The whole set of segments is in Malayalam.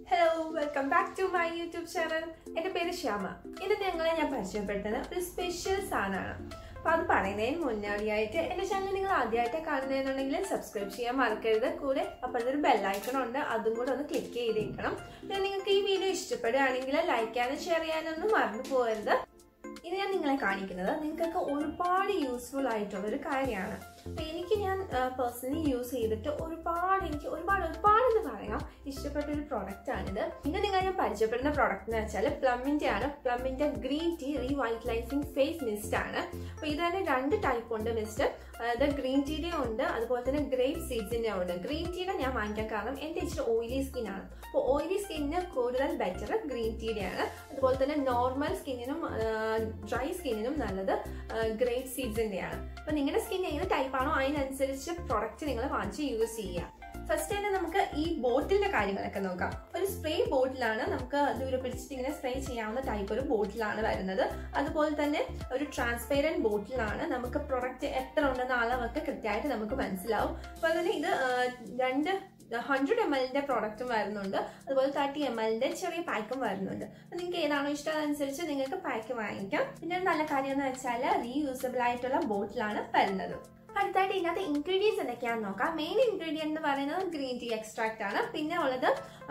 hello welcome back to my YouTube channel എൻ്റെ പേര് ശ്യാമ ഇന്ന് നിങ്ങളെ ഞാൻ പരിചയപ്പെടുത്തുന്നത് ഒരു സ്പെഷ്യൽ സാധനമാണ് അപ്പോൾ അത് പറയുന്നതിന് മുന്നോടിയായിട്ട് എൻ്റെ ചാനൽ നിങ്ങൾ ആദ്യമായിട്ട് കാണുന്നതെന്നുണ്ടെങ്കിൽ സബ്സ്ക്രൈബ് ചെയ്യാൻ മറക്കരുത് കൂടെ അപ്പോഴത്തെ ബെല്ലൈക്കൺ ഉണ്ട് അതും കൂടെ ഒന്ന് ക്ലിക്ക് ചെയ്തേക്കണം പിന്നെ നിങ്ങൾക്ക് ഈ വീഡിയോ ഇഷ്ടപ്പെടുകയാണെങ്കിൽ ലൈക്ക് ചെയ്യാനും ഷെയർ ചെയ്യാനൊന്നും മറന്നു പോകരുത് ഇത് ഞാൻ നിങ്ങളെ കാണിക്കുന്നത് നിങ്ങൾക്കൊക്കെ ഒരുപാട് യൂസ്ഫുൾ ആയിട്ടുള്ള ഒരു കാര്യമാണ് അപ്പൊ എനിക്ക് ഞാൻ പേഴ്സണലി യൂസ് ചെയ്തിട്ട് ഒരുപാട് എനിക്ക് ഒരുപാട് ഒരുപാട് എന്ന് പറയാം ഇഷ്ടപ്പെട്ട ഒരു പ്രൊഡക്റ്റ് ആണിത് ഇന്ന് നിങ്ങൾ ഞാൻ പരിചയപ്പെടുന്ന പ്രൊഡക്റ്റ് എന്ന് വെച്ചാൽ പ്ലമ്മിന്റെ ആണ് പ്ലമ്മിന്റെ green tea revitalising face mist ആണ് അപ്പൊ ഇത് തന്നെ രണ്ട് ടൈപ്പ് ഉണ്ട് മിസ്റ്റ് അതായത് ഗ്രീൻ ടീയുടെ ഉണ്ട് അതുപോലെ തന്നെ ഗ്രേപ്പ് സീഡ്സിന്റെ ഉണ്ട് ഗ്രീൻ ടീയുടെ ഞാൻ വാങ്ങിക്കാൻ കാരണം എൻ്റെ ഇച്ചിരി ഓയിലി സ്കിൻ ആണ് അപ്പോൾ ഓയിലി സ്കിന്നിന് കൂടുതൽ ബെറ്റർ ഗ്രീൻ ടീയുടെ ആണ് അതുപോലെ തന്നെ നോർമൽ സ്കിന്നിനും ഡ്രൈ സ്കിന്നിനും നല്ലത് ഗ്രേപ്പ് സീഡ്സിന്റെ ആണ് അപ്പൊ നിങ്ങളുടെ സ്കിൻ ഏത് ടൈപ്പ് ആണോ അതിനനുസരിച്ച് പ്രൊഡക്റ്റ് നിങ്ങൾ വാങ്ങിച്ച് യൂസ് ചെയ്യുക ഫസ്റ്റ് തന്നെ നമുക്ക് ഈ ബോട്ടിലിന്റെ കാര്യങ്ങളൊക്കെ നോക്കാം ഒരു സ്പ്രേ ബോട്ടിലാണ് നമുക്ക് ദൂരെ പിടിച്ചിട്ട് ഇങ്ങനെ സ്പ്രേ ചെയ്യാവുന്ന ടൈപ്പ് ഒരു ബോട്ടിലാണ് വരുന്നത് അതുപോലെ തന്നെ ഒരു ട്രാൻസ്പെയറന്റ് ബോട്ടിലാണ് നമുക്ക് പ്രൊഡക്റ്റ് എത്ര ഉണ്ടെന്ന അളവൊക്കെ കൃത്യമായിട്ട് നമുക്ക് മനസ്സിലാവും അതുപോലെ തന്നെ ഇത് രണ്ട് ഹൺഡ്രഡ് എം എല്ലിന്റെ പ്രോഡക്റ്റും വരുന്നുണ്ട് അതുപോലെ തേർട്ടി എം എല്ലിന്റെ ചെറിയ പാക്കും വരുന്നുണ്ട് അപ്പൊ നിങ്ങൾക്ക് ഏതാണോ ഇഷ്ടം അതനുസരിച്ച് നിങ്ങൾക്ക് പാക്ക് വാങ്ങിക്കാം പിന്നെ ഒരു നല്ല കാര്യം എന്ന് വെച്ചാൽ റീയൂസബിൾ ആയിട്ടുള്ള ബോട്ടിലാണ് വരുന്നത് അടുത്തായിട്ട് ഇതിനകത്ത് ഇൻഗ്രീഡിയൻസ് എന്തൊക്കെയാണെന്ന് നോക്കാം മെയിൻ ഇൻഗ്രീഡിയൻറ്റ് എന്ന് പറയുന്നത് ഗ്രീൻ ടീ എക്സ്ട്രാക്റ്റ് ആണ് പിന്നെ ഉള്ളത്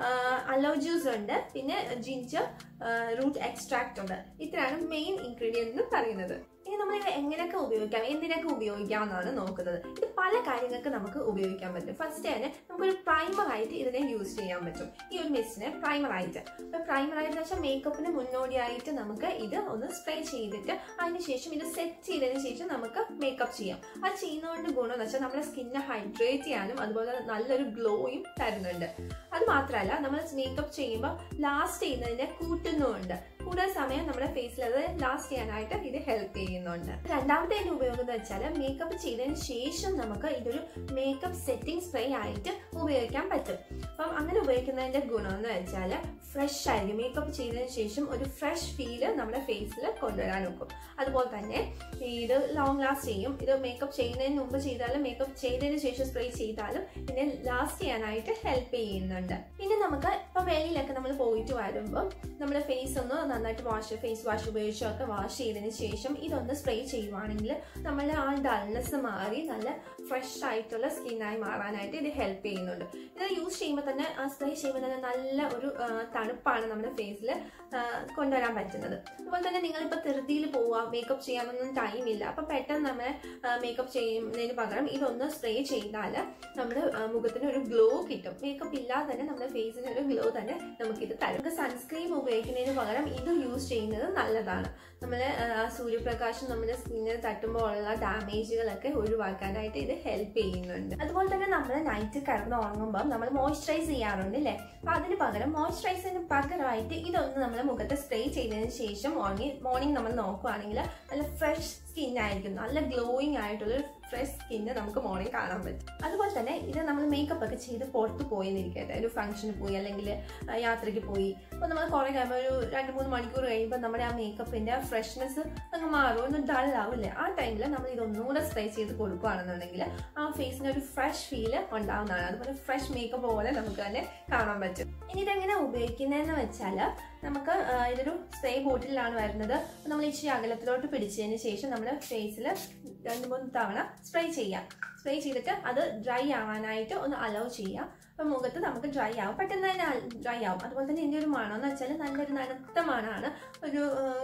അലോ ജ്യൂസ് ഉണ്ട് പിന്നെ ജിഞ്ചർ റൂട്ട് എക്സ്ട്രാക്റ്റ് ഉണ്ട് ഇത്രയാണ് മെയിൻ ഇൻഗ്രീഡിയൻറ്റ് എന്ന് പറയുന്നത് ഇനി നമ്മൾ ഇത് എങ്ങനെയൊക്കെ ഉപയോഗിക്കാം എന്തിനൊക്കെ ഉപയോഗിക്കാം എന്നാണ് നോക്കുന്നത് ഇത് പല കാര്യങ്ങൾക്ക് നമുക്ക് ഉപയോഗിക്കാൻ പറ്റും ഫസ്റ്റ് തന്നെ നമുക്കൊരു പ്രൈമർ ആയിട്ട് ഇതിനെ യൂസ് ചെയ്യാൻ പറ്റും ഈ ഒരു മിസ്റ്റിനെ പ്രൈമർ ആയിട്ട് അപ്പൊ പ്രൈമർ ആയിട്ട് വെച്ചാൽ മേക്കപ്പിന് മുന്നോടിയായിട്ട് നമുക്ക് ഇത് ഒന്ന് സ്പ്രേ ചെയ്തിട്ട് അതിനുശേഷം ഇത് സെറ്റ് ചെയ്തതിന് ശേഷം നമുക്ക് മേക്കപ്പ് ചെയ്യാം അത് ചെയ്യുന്നതുകൊണ്ട് ഗുണം എന്ന് വെച്ചാൽ നമ്മുടെ സ്കിന്നെ ഹൈഡ്രേറ്റ് ചെയ്യാനും അതുപോലെ നല്ലൊരു ഗ്ലോയും തരുന്നുണ്ട് അത് മാത്രമല്ല നമ്മൾ മേക്കപ്പ് ചെയ്യുമ്പോൾ ലാസ്റ്റ് ചെയ്യുന്നതിനെ കൂട്ടുന്നുമുണ്ട് കൂടുതൽ സമയം നമ്മുടെ ഫേസിൽ അത് ലാസ്റ്റ് ചെയ്യാനായിട്ട് ഇത് ഹെൽപ്പ് ചെയ്യുന്നുണ്ട് രണ്ടാമത്തെ അതിന്റെ ഉപയോഗം എന്ന് വെച്ചാൽ മേക്കപ്പ് ചെയ്തതിന് ശേഷം നമുക്ക് ഇതൊരു മേക്കപ്പ് സെറ്റിംഗ് സ്പ്രേ ആയിട്ട് ഉപയോഗിക്കാൻ പറ്റും അപ്പം അങ്ങനെ ഉപയോഗിക്കുന്നതിന്റെ ഗുണം എന്ന് വെച്ചാൽ ഫ്രഷ് ആയിരിക്കും മേക്കപ്പ് ചെയ്തതിന് ശേഷം ഒരു ഫ്രഷ് ഫീല് നമ്മുടെ ഫേസിൽ കൊണ്ടുവരാൻ നോക്കും അതുപോലെ തന്നെ ഇത് ലോങ് ലാസ്റ്റ് ചെയ്യും ഇത് മേക്കപ്പ് ചെയ്യുന്നതിന് മുമ്പ് ചെയ്താലും മേക്കപ്പ് ചെയ്തതിന് ശേഷം സ്പ്രേ ചെയ്താലും ഇതിനെ ലാസ്റ്റ് ചെയ്യാനായിട്ട് ഹെൽപ്പ് ചെയ്യുന്നുണ്ട് പിന്നെ നമുക്ക് ഇപ്പൊ വെളിയിലൊക്കെ നമ്മൾ പോയിട്ട് വരുമ്പോൾ നമ്മുടെ ഫേസ് ഒന്ന് നന്നായിട്ട് വാഷ് ഫേസ് വാഷ് ഉപയോഗിച്ചോ ഒക്കെ വാഷ് ചെയ്തതിന് ശേഷം ഇതൊന്ന് സ്പ്രേ ചെയ്യുവാണെങ്കിൽ നമ്മുടെ ആ ഡൾനെസ് മാറി നല്ല ഫ്രഷ് ആയിട്ടുള്ള സ്കിന്നായി മാറാനായിട്ട് ഇത് ഹെൽപ്പ് ചെയ്യുന്നുണ്ട് ഇത് യൂസ് ചെയ്യുമ്പോൾ തന്നെ ആ സ്പ്രേ ചെയ്യുമ്പോൾ തന്നെ നല്ല ഒരു തണുപ്പാണ് നമ്മുടെ ഫേസിൽ കൊണ്ടുവരാൻ പറ്റുന്നത് അതുപോലെ തന്നെ നിങ്ങളിപ്പോൾ ധൃതിയിൽ പോവുക മേക്കപ്പ് ചെയ്യാനൊന്നും ടൈം ഇല്ല അപ്പം പെട്ടെന്ന് നമ്മൾ മേക്കപ്പ് ചെയ്യുന്നതിന് പകരം ഇതൊന്ന് സ്പ്രേ ചെയ്താൽ നമ്മുടെ മുഖത്തിന് ഒരു ഗ്ലോ കിട്ടും മേക്കപ്പ് ഇല്ലാതെ തന്നെ നമ്മുടെ ഫേസിന് ഒരു ഗ്ലോ തന്നെ നമുക്കിത് തരും നമുക്ക് സൺസ്ക്രീൻ ഉപയോഗിക്കുന്നതിന് പകരം ഇത് യൂസ് ചെയ്യുന്നത് നല്ലതാണ് നമ്മൾ സൂര്യപ്രകാശം നമ്മുടെ സ്കിന്നിൽ തട്ടുമ്പോൾ ഉള്ള ഡാമേജുകളൊക്കെ ഒഴിവാക്കാനായിട്ട് ഇത് ഹെൽപ്പ് ചെയ്യുന്നുണ്ട് അതുപോലെ തന്നെ നമ്മൾ നൈറ്റ് കിടന്ന് ഉറങ്ങുമ്പോൾ നമ്മൾ മോയ്സ്ചറൈസ് ചെയ്യാറുണ്ട് അല്ലേ അപ്പൊ അതിന് പകരം മോയ്സ്ചറൈസിന് പകരമായിട്ട് ഇതൊന്ന് നമ്മൾ മുഖത്ത് സ്പ്രേ ചെയ്തതിന് ശേഷം മോർണിംഗ് മോർണിംഗ് നമ്മൾ നോക്കുവാണെങ്കിൽ നല്ല ഫ്രഷ് സ്കിൻ ആയിരിക്കും നല്ല ഗ്ലോയിങ് ആയിട്ടുള്ള ഒരു ഫ്രഷ് സ്കിന്ന് നമുക്ക് മോർണിംഗ് കാണാൻ പറ്റും അതുപോലെ തന്നെ ഇത് നമ്മൾ മേക്കപ്പ് ഒക്കെ ചെയ്ത് പുറത്ത് പോയി എന്നിരിക്കട്ടെ ഒരു ഫംഗ്ഷന് പോയി അല്ലെങ്കിൽ യാത്രയ്ക്ക് പോയി അപ്പോൾ നമ്മൾ കുറേ കഴിയുമ്പോൾ ഒരു രണ്ട് മൂന്ന് മണിക്കൂർ കഴിയുമ്പോൾ നമ്മുടെ ആ മേക്കപ്പിന്റെ ഫ്രഷ്നെസ് അങ്ങ് മാറും ഒന്ന് ഡൾ ആവില്ലേ ആ ടൈമിൽ നമ്മൾ ഇതൊന്നുകൂടെ സ്പ്രേ ചെയ്ത് കൊടുക്കുകയാണെന്നുണ്ടെങ്കിൽ ആ ഫേസിന് ഒരു ഫ്രഷ് ഫീല് ഉണ്ടാവുന്നതാണ് അതുപോലെ ഫ്രഷ് മേക്കപ്പ് പോലെ നമുക്ക് തന്നെ കാണാൻ പറ്റും ഇനി ഇതെങ്ങനെ ഉപയോഗിക്കുന്നതെന്ന് വെച്ചാൽ നമുക്ക് ഇതൊരു സ്പ്രേ ബോട്ടിലാണ് വരുന്നത് നമ്മൾ ഇച്ചിരി അകലത്തിലോട്ട് പിടിച്ചതിന് ശേഷം നമ്മൾ ഫേസിൽ രണ്ട് മൂന്ന് തവണ സ്പ്രേ ചെയ്യാം സ്പ്രേ ചെയ്തിട്ട് അത് ഡ്രൈ ആവാനായിട്ട് ഒന്ന് അലോ ചെയ്യാം അപ്പം മുഖത്ത് നമുക്ക് ഡ്രൈ ആവും പെട്ടെന്ന് തന്നെ ഡ്രൈ ആവും അതുപോലെ തന്നെ ഇതിൻ്റെ ഒരു മണം എന്ന് വെച്ചാൽ നല്ലൊരു നനുത്ത മണമാണ് ഒരു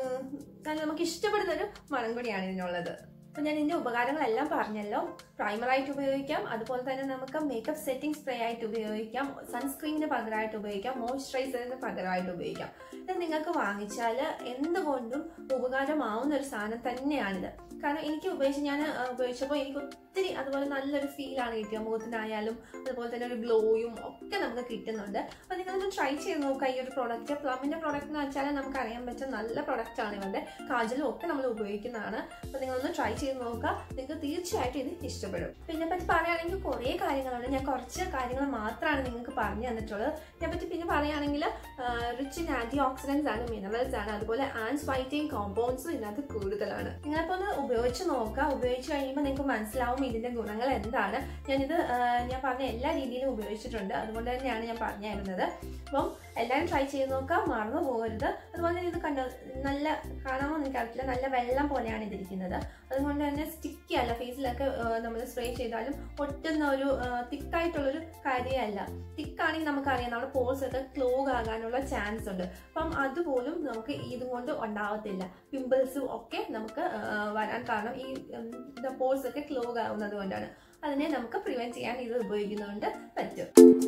നല്ല നമുക്ക് ഇഷ്ടപ്പെടുന്ന ഒരു മണം കൂടിയാണ് ഇതിനുള്ളത് അപ്പം ഞാൻ ഇതിൻ്റെ ഉപകാരങ്ങളെല്ലാം പറഞ്ഞല്ലോ പ്രൈമറായിട്ട് ഉപയോഗിക്കാം അതുപോലെ തന്നെ നമുക്ക് മേക്കപ്പ് സെറ്റിംഗ് സ്പ്രേ ആയിട്ട് ഉപയോഗിക്കാം സൺസ്ക്രീനിന് പകരമായിട്ട് ഉപയോഗിക്കാം മോയ്സ്ചറൈസറിന് പകരമായിട്ട് ഉപയോഗിക്കാം ഇത് നിങ്ങൾക്ക് വാങ്ങിച്ചാൽ എന്തുകൊണ്ടും ഉപകാരമാവുന്ന ഒരു സാധനം തന്നെയാണിത് കാരണം എനിക്ക് ഉപയോഗിച്ച് ഞാൻ ഉപയോഗിച്ചപ്പോൾ എനിക്ക് ഒത്തിരി അതുപോലെ നല്ലൊരു ഫീലാണ് കിട്ടിയത് മുഖത്തിനായാലും അതുപോലെ തന്നെ ഒരു ഗ്ലോയും ഒക്കെ നമുക്ക് കിട്ടുന്നുണ്ട് അപ്പോൾ നിങ്ങളൊന്ന് ട്രൈ ചെയ്ത് നോക്കുക ഈ ഒരു പ്രോഡക്റ്റ് പ്ലമിൻ്റെ പ്രോഡക്റ്റ് എന്ന് വെച്ചാൽ നമുക്ക് അറിയാൻ പറ്റും നല്ല പ്രോഡക്റ്റ് ആണ് ഇവരുടെ കാജലും ഒക്കെ നമ്മൾ ഉപയോഗിക്കുന്നതാണ് അപ്പോൾ നിങ്ങളൊന്ന് ട്രൈ ചെയ്ത് നോക്കുക നിങ്ങൾക്ക് തീർച്ചയായിട്ടും ഇത് ഇഷ്ടപ്പെടും പിന്നെ പറ്റി പറയുകയാണെങ്കിൽ കുറേ കാര്യങ്ങളുണ്ട് ഞാൻ കുറച്ച് കാര്യങ്ങൾ മാത്രമാണ് നിങ്ങൾക്ക് പറഞ്ഞു തന്നിട്ടുള്ളത് ഇതിനെപ്പറ്റി പിന്നെ പറയുകയാണെങ്കിൽ റിച്ച് ഇൻ ആന്റി ഓക്സിഡൻസ് ആണ് മിനറൽസ് ആണ് അതുപോലെ ആൻഡ് ഫൈറ്റിംഗ് കോമ്പൗണ്ട്സും ഇതിനകത്ത് കൂടുതലാണ് നിങ്ങളിപ്പോൾ ഒന്ന് ഉപയോഗിച്ച് നോക്കുക ഉപയോഗിച്ച് കഴിയുമ്പോൾ നിങ്ങൾക്ക് മനസ്സിലാവും ഇതിന്റെ ഗുണങ്ങൾ എന്താണ് ഞാനിത് ഞാൻ പറഞ്ഞ എല്ലാ രീതിയിലും ഉപയോഗിച്ചിട്ടുണ്ട് അതുകൊണ്ട് തന്നെയാണ് ഞാൻ പറഞ്ഞു തരുന്നത് അപ്പം എല്ലാവരും ട്രൈ ചെയ്ത് നോക്കാം മറന്നു പോകരുത് അതുപോലെ തന്നെ ഇത് കണ്ടോ നല്ല കാണാമോ എന്ന് എനിക്കറിയില്ല നല്ല വെള്ളം പോലെയാണ് ഇതിരിക്കുന്നത് അതുകൊണ്ട് തന്നെ സ്റ്റിക്കി അല്ല ഫേസിലൊക്കെ നമ്മൾ സ്പ്രേ ചെയ്താലും ഒട്ടുന്ന ഒരു തിക്കായിട്ടുള്ളൊരു കാര്യമല്ല തിക്കാണെങ്കിൽ നമുക്കറിയാം നമ്മുടെ പോൾസ് ഒക്കെ ക്ലോഗ് ആകാനുള്ള ചാൻസ് ഉണ്ട് അപ്പം അതുപോലും നമുക്ക് ഇതുകൊണ്ട് ഉണ്ടാവത്തില്ല പിമ്പിൾസും ഒക്കെ നമുക്ക് ആ, വരാൻ കാരണം ഈ പോൾസ് ഒക്കെ ക്ലോഗ് ആവുന്നത് കൊണ്ടാണ് അതിനെ നമുക്ക് പ്രിവെന്റ് ചെയ്യാൻ ഇത് ഉപയോഗിക്കുന്നതുകൊണ്ട് പറ്റും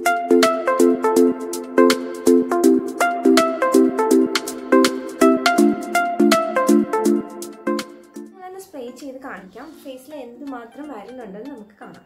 ഞാനൊന്ന് സ്പ്രേ ചെയ്ത് കാണിക്കാം ഫേസിൽ എന്തുമാത്രം വരുന്നുണ്ടെന്ന് നമുക്ക് കാണാം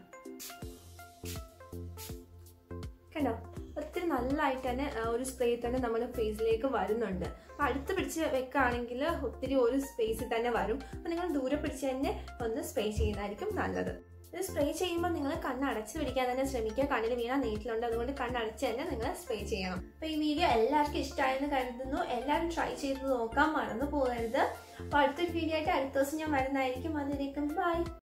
കണ്ടോ ഒത്തിരി നല്ലതായിട്ട് തന്നെ ആ, ഒരു സ്പ്രേ തന്നെ നമ്മുടെ ഫേസിലേക്ക് വരുന്നുണ്ട് അപ്പം അടുത്ത് പിടിച്ച് വെക്കുകയാണെങ്കിൽ ഒത്തിരി ഒരു സ്പേസിൽ തന്നെ വരും അപ്പം നിങ്ങൾ ദൂരെ പിടിച്ച് തന്നെ ഒന്ന് സ്പ്രേ ചെയ്യുന്നതായിരിക്കും നല്ലത് ഇത് സ്പ്രേ ചെയ്യുമ്പോൾ നിങ്ങൾ കണ്ണ് അടച്ചു പിടിക്കാൻ തന്നെ ശ്രമിക്കുക കണ്ണിൽ വീണ നീറ്റിലുണ്ട് അതുകൊണ്ട് കണ്ണ് അടച്ച് തന്നെ നിങ്ങൾ സ്പ്രേ ചെയ്യണം അപ്പോൾ ഈ വീഡിയോ എല്ലാവർക്കും ഇഷ്ടമായെന്ന് കരുതുന്നു എല്ലാവരും ട്രൈ ചെയ്ത് നോക്കാൻ മറന്നു പോകരുത് അപ്പോൾ അടുത്തൊരു വീഡിയോ ആയിട്ട് അടുത്ത ദിവസം ഞാൻ വരുന്നതായിരിക്കും അതിലേക്കും ബൈ